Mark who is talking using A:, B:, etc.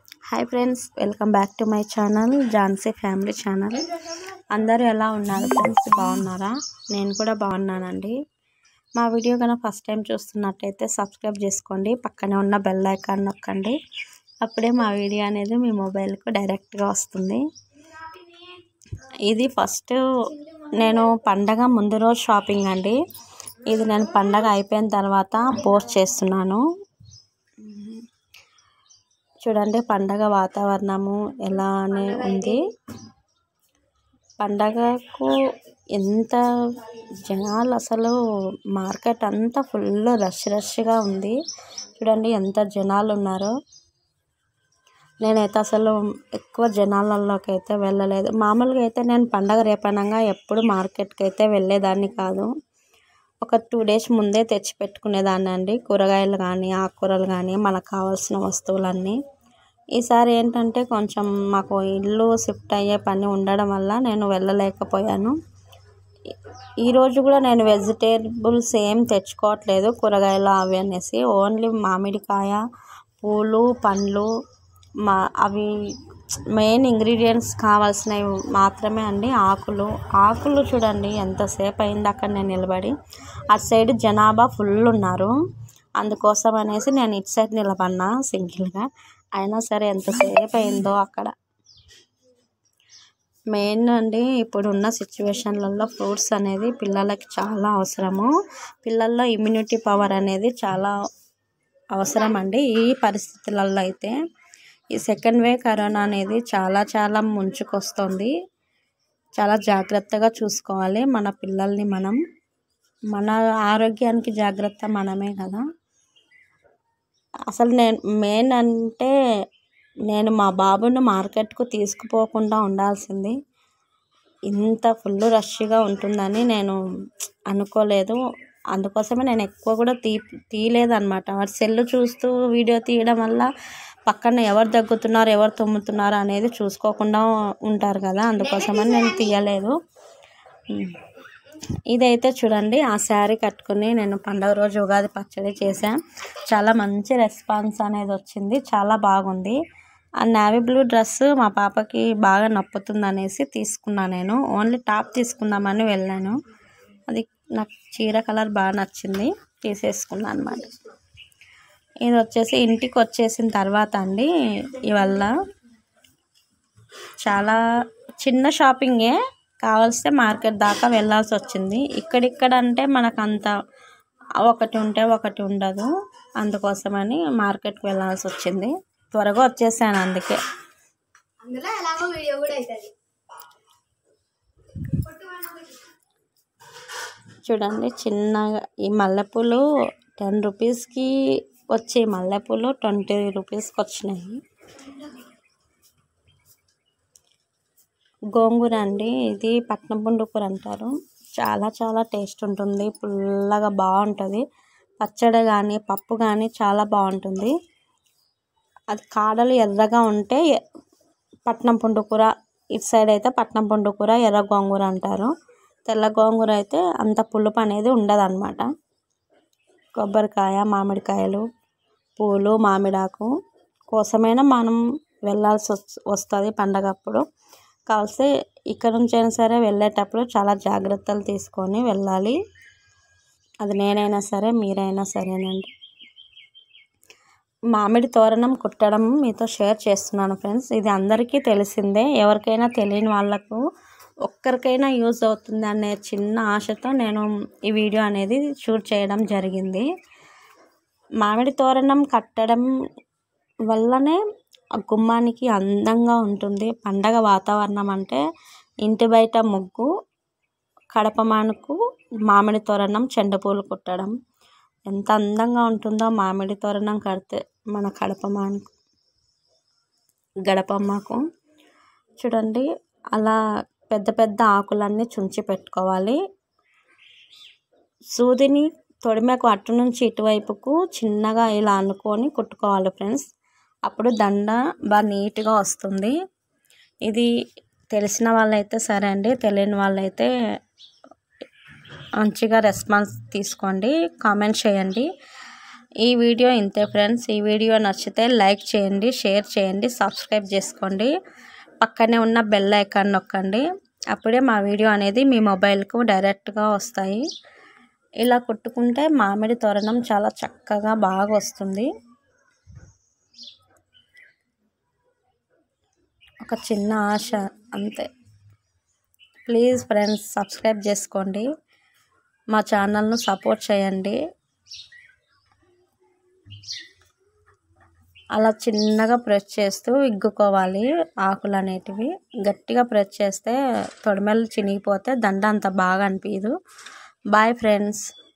A: hi friends welcome back to my channel Jhansi family channel అందరూ ఎలా ఉన్నారు ఫ్రెండ్స్ బాగున్నారా నేను కూడా బాగున్నానండి మా వీడియో కనుక ఫస్ట్ టైం చూస్తున్నట్టయితే సబ్స్క్రైబ్ చేసుకోండి పక్కనే ఉన్న బెల్ ఐకాన్ నొక్కండి అప్పుడే మా వీడియో అనేది మీ మొబైల్కు డైరెక్ట్గా వస్తుంది ఇది ఫస్ట్ నేను పండగ ముందు రోజు షాపింగ్ అండి ఇది నేను పండగ అయిపోయిన తర్వాత పోస్ట్ చేస్తున్నాను చూడండి పండగ వాతావరణము ఎలానే ఉంది పండగకు ఎంత జనాలు అసలు మార్కెట్ అంతా ఫుల్ రష్ రష్గా ఉంది చూడండి ఎంత జనాలు ఉన్నారో నేనైతే అసలు ఎక్కువ జనాలలోకి అయితే వెళ్ళలేదు మామూలుగా అయితే నేను పండగ రేపనంగా ఎప్పుడు మార్కెట్కి అయితే వెళ్ళేదాన్ని కాదు ఒక టూ డేస్ ముందే తెచ్చి పెట్టుకునేదాన్ని అండి కూరగాయలు కానీ ఆకుకూరలు కానీ మనకు కావాల్సిన వస్తువులన్నీ ఈసారి ఏంటంటే కొంచెం మాకు ఇల్లు షిఫ్ట్ అయ్యే పని ఉండడం వల్ల నేను వెళ్ళలేకపోయాను ఈరోజు కూడా నేను వెజిటేబుల్స్ ఏం తెచ్చుకోవట్లేదు కూరగాయలు అవి అనేసి ఓన్లీ మామిడికాయ పూలు పండ్లు మా అవి మెయిన్ ఇంగ్రీడియంట్స్ కావాల్సినవి మాత్రమే అండి ఆకులు ఆకులు చూడండి ఎంతసేపు అయింది అక్కడ నేను నిలబడి అటు సైడ్ జనాభా ఫుల్ ఉన్నారు అందుకోసం అనేసి నేను ఇటు సైడ్ నిలబడినా సింగిల్గా అయినా సరే ఎంతసేపు అయిందో అక్కడ మెయిన్ అండి ఇప్పుడున్న సిచ్యువేషన్లలో ఫ్రూట్స్ అనేది పిల్లలకి చాలా అవసరము పిల్లల్లో ఇమ్యూనిటీ పవర్ అనేది చాలా అవసరం అండి ఈ పరిస్థితులలో అయితే ఈ సెకండ్ వే కరోనా అనేది చాలా చాలా ముంచుకొస్తుంది చాలా జాగ్రత్తగా చూసుకోవాలి మన పిల్లల్ని మనం మన ఆరోగ్యానికి జాగ్రత్త మనమే కదా అసలు నేను మెయిన్ అంటే నేను మా బాబును మార్కెట్కు తీసుకుపోకుండా ఉండాల్సింది ఇంత ఫుల్ రష్గా ఉంటుందని నేను అనుకోలేదు అందుకోసమే నేను ఎక్కువ కూడా తీ తీయలేదన్నమాట వాడు సెల్ చూస్తూ వీడియో తీయడం వల్ల పక్కన ఎవరు దగ్గుతున్నారు ఎవరు తుమ్ముతున్నారు అనేది చూసుకోకుండా ఉంటారు కదా అందుకోసమని నేను తీయలేదు ఇదైతే చూడండి ఆ శారీ కట్టుకుని నేను పండగ రోజు ఉగాది పచ్చడి చేశాను చాలా మంచి రెస్పాన్స్ అనేది వచ్చింది చాలా బాగుంది ఆ నావీ బ్లూ డ్రెస్ మా పాపకి బాగా నప్పుతుంది అనేసి తీసుకున్నా నేను ఓన్లీ టాప్ తీసుకుందామని వెళ్ళాను అది నాకు చీర కలర్ బాగా నచ్చింది తీసేసుకున్నాను అనమాట ఇది వచ్చేసి ఇంటికి వచ్చేసిన తర్వాత అండి ఇవల్ల చాలా చిన్న షాపింగే కావలిస్తే మార్కెట్ దాకా వెళ్ళాల్సి వచ్చింది ఇక్కడిక్కడ అంటే మనకు అంత ఒకటి ఉంటే ఒకటి ఉండదు అందుకోసమని మార్కెట్కి వెళ్ళాల్సి వచ్చింది త్వరగా వచ్చేసాను అందుకే
B: అందులో ఎలాగో వీడియో కూడా అవుతుంది
A: చూడండి చిన్నగా ఈ మల్లెపూలు టెన్ రూపీస్కి వచ్చే మల్లెపూలు ట్వంటీ రూపీస్కి వచ్చినాయి గోంగూర అండి ఇది పట్నం పుండుకూర అంటారు చాలా చాలా టేస్ట్ ఉంటుంది పుల్లగా బాగుంటుంది పచ్చడి కానీ పప్పు కానీ చాలా బాగుంటుంది అది కాడలు ఎర్రగా ఉంటే పట్నం పుండుకూర ఇటు సైడ్ అయితే పట్నం పుండుకూర ఎర్ర గోంగూర అంటారు తెల్ల గోంగూర అయితే అంత పులుపు అనేది ఉండదన్నమాట కొబ్బరికాయ మామిడికాయలు పూలు మామిడాకు కోసమైనా మనం వెళ్ళాల్సి వస్తుంది పండగప్పుడు కావలిస్తే ఇక్కడ నుంచి అయినా సరే వెళ్ళేటప్పుడు చాలా జాగ్రత్తలు తీసుకొని వెళ్ళాలి అది నేనైనా సరే మీరైనా సరేనండి మామిడి తోరణం కుట్టడం మీతో షేర్ చేస్తున్నాను ఫ్రెండ్స్ ఇది అందరికీ తెలిసిందే ఎవరికైనా తెలియని వాళ్ళకు ఒక్కరికైనా యూజ్ అవుతుంది అనే చిన్న ఆశతో నేను ఈ వీడియో అనేది షూట్ చేయడం జరిగింది మామిడి తోరణం కట్టడం వల్లనే ఆ గుమ్మానికి అందంగా ఉంటుంది పండగ వాతావరణం అంటే ఇంటి బయట ముగ్గు కడపమానుకు మామిడి తోరణం చెండుపూలు కుట్టడం ఎంత అందంగా ఉంటుందో మామిడి తోరణం కడితే మన కడపమానుకు గడపమ్మకు చూడండి అలా పెద్ద పెద్ద ఆకులన్నీ చుంచి పెట్టుకోవాలి సూదిని తొడిమెకు అటు నుంచి ఇటువైపుకు చిన్నగా ఇలా అనుకొని కుట్టుకోవాలి ఫ్రెండ్స్ అప్పుడు దండ బాగా నీట్గా వస్తుంది ఇది తెలిసిన వాళ్ళైతే సరే అండి తెలియని వాళ్ళైతే మంచిగా రెస్పాన్స్ తీసుకోండి కామెంట్ చేయండి ఈ వీడియో ఇంతే ఫ్రెండ్స్ ఈ వీడియో నచ్చితే లైక్ చేయండి షేర్ చేయండి సబ్స్క్రైబ్ చేసుకోండి పక్కనే ఉన్న బెల్ ఐకాన్ నొక్కండి అప్పుడే మా వీడియో అనేది మీ మొబైల్కు డైరెక్ట్గా వస్తాయి ఇలా కుట్టుకుంటే మామిడి తోరణం చాలా చక్కగా బాగా వస్తుంది ఒక చిన్న ఆశ అంతే ప్లీజ్ ఫ్రెండ్స్ సబ్స్క్రైబ్ చేసుకోండి మా ఛానల్ను సపోర్ట్ చేయండి అలా చిన్నగా ప్రెస్ చేస్తూ ఇగ్గుకోవాలి ఆకులు అనేటివి గట్టిగా ప్రెస్ చేస్తే తొడిమెలు చినిగిపోతే దండ అంత బాగా అనిపించదు బాయ్ ఫ్రెండ్స్